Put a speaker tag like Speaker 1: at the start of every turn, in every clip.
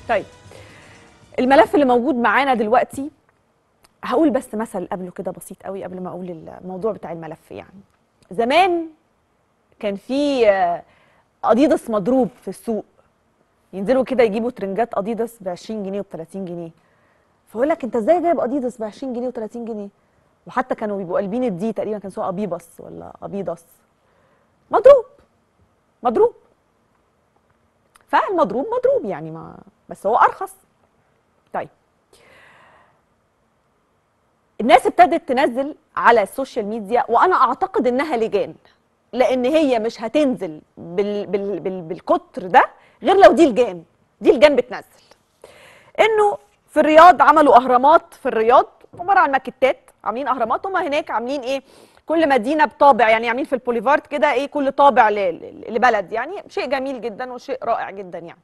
Speaker 1: طيب الملف اللي موجود معانا دلوقتي هقول بس مثل قبله كده بسيط قوي قبل ما اقول الموضوع بتاع الملف يعني زمان كان في آه، اديداس مضروب في السوق ينزلوا كده يجيبوا ترنجات اديداس ب 20 جنيه وب 30 جنيه فيقول لك انت ازاي جايب اديداس ب 20 جنيه و30 جنيه وحتى كانوا بيبقوا قلبين الدي تقريبا كان اسمه ابيبس ولا ابيدس مضروب مضروب فالمضروب مضروب يعني ما بس هو ارخص طيب الناس ابتدت تنزل على السوشيال ميديا وانا اعتقد انها لجان لان هي مش هتنزل بال بال بال بالكتر ده غير لو دي لجان دي لجان بتنزل انه في الرياض عملوا اهرامات في الرياض عباره عن ماكيتات عاملين اهرامات هم هناك عاملين ايه كل مدينه بطابع يعني عاملين في البوليفارد كده ايه كل طابع ل- ل- لبلد يعني شيء جميل جدا وشيء رائع جدا يعني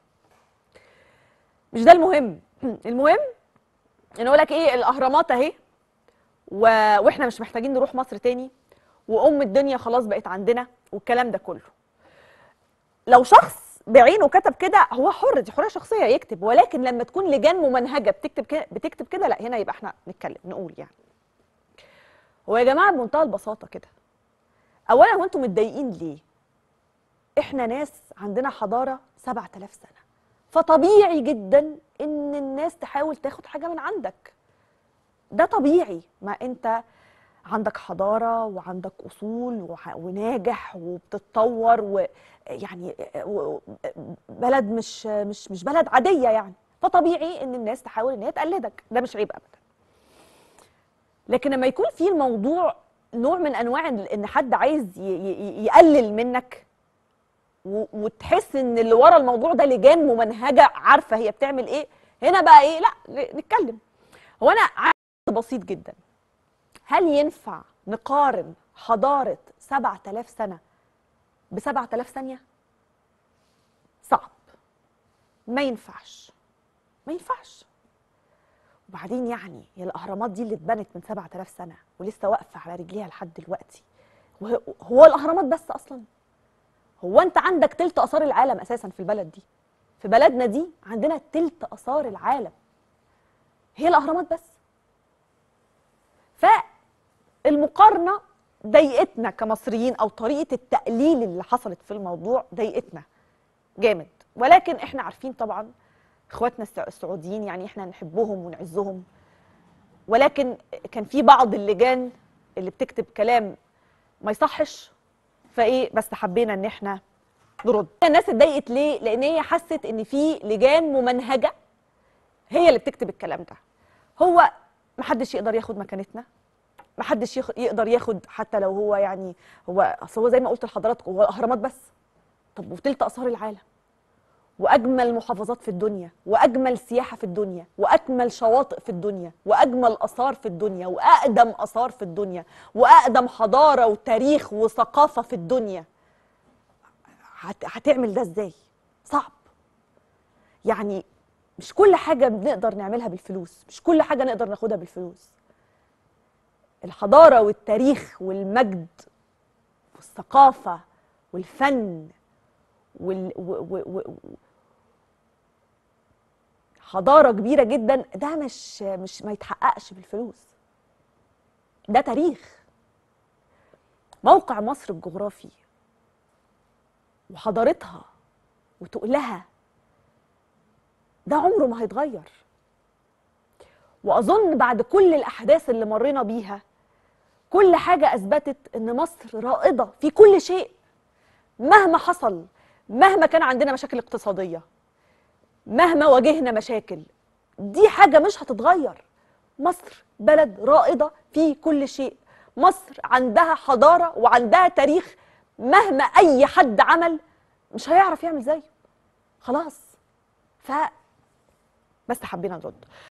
Speaker 1: مش ده المهم المهم ان اقول لك ايه الاهرامات اهي و... واحنا مش محتاجين نروح مصر تاني وام الدنيا خلاص بقت عندنا والكلام ده كله لو شخص بعينه كتب كده هو حر دي حريه شخصيه يكتب ولكن لما تكون لجان ممنهجه بتكتب كده بتكتب كده لا هنا يبقى احنا نتكلم نقول يعني هو يا جماعه بمنتهى البساطه كده اولا هو انتم متضايقين ليه احنا ناس عندنا حضاره 7000 سنه فطبيعي جدا ان الناس تحاول تاخد حاجه من عندك ده طبيعي ما انت عندك حضاره وعندك اصول وح- وناجح وبتتطور ويعني و- بلد مش مش مش بلد عاديه يعني فطبيعي ان الناس تحاول ان هي تقلدك ده مش عيب ابدا لكن لما يكون في الموضوع نوع من انواع ال- ان حد عايز ي- ي- يقلل منك و- وتحس ان اللي ورا الموضوع ده لجان ممنهجه عارفه هي بتعمل ايه هنا بقى ايه لا ن- نتكلم هو انا عايز بسيط جدا هل ينفع نقارن حضاره 7000 سنه ب 7000 ثانيه صعب ما ينفعش ما ينفعش وبعدين يعني هي الاهرامات دي اللي اتبنت من 7000 سنه ولسه واقفه على رجليها لحد دلوقتي وه- هو الاهرامات بس اصلا هو انت عندك تلت اثار العالم اساسا في البلد دي في بلدنا دي عندنا تلت اثار العالم هي الاهرامات بس فالمقارنه ضايقتنا كمصريين او طريقه التقليل اللي حصلت في الموضوع ضايقتنا جامد ولكن احنا عارفين طبعا اخواتنا السع- السعوديين يعني احنا نحبهم ونعزهم ولكن كان في بعض اللجان اللي بتكتب كلام ما يصحش فايه بس حبينا ان احنا نرد الناس اتضايقت ليه لان هي حست ان في لجان ممنهجه هي اللي بتكتب الكلام ده هو محدش يقدر ياخد مكانتنا محدش يخ- يقدر ياخد حتى لو هو يعني هو اصل هو زي ما قلت لحضراتكم هو الاهرامات بس طب وتلت اثار العالم واجمل محافظات في الدنيا واجمل سياحه في الدنيا واجمل شواطئ في الدنيا واجمل اثار في الدنيا واقدم اثار في الدنيا واقدم حضاره وتاريخ وثقافه في الدنيا هت... هتعمل ده ازاي صعب يعني مش كل حاجه بنقدر نعملها بالفلوس مش كل حاجه نقدر ناخدها بالفلوس الحضاره والتاريخ والمجد والثقافه والفن وال... و... و... و... حضاره كبيره جدا ده مش مش ما يتحققش بالفلوس ده تاريخ موقع مصر الجغرافي وحضارتها وتقلها ده عمره ما هيتغير واظن بعد كل الاحداث اللي مرينا بيها كل حاجه اثبتت ان مصر رائده في كل شيء مهما حصل مهما كان عندنا مشاكل اقتصاديه مهما واجهنا مشاكل دي حاجه مش هتتغير مصر بلد رائده في كل شيء مصر عندها حضاره وعندها تاريخ مهما اي حد عمل مش هيعرف يعمل زيه خلاص ف بس حبينا نرد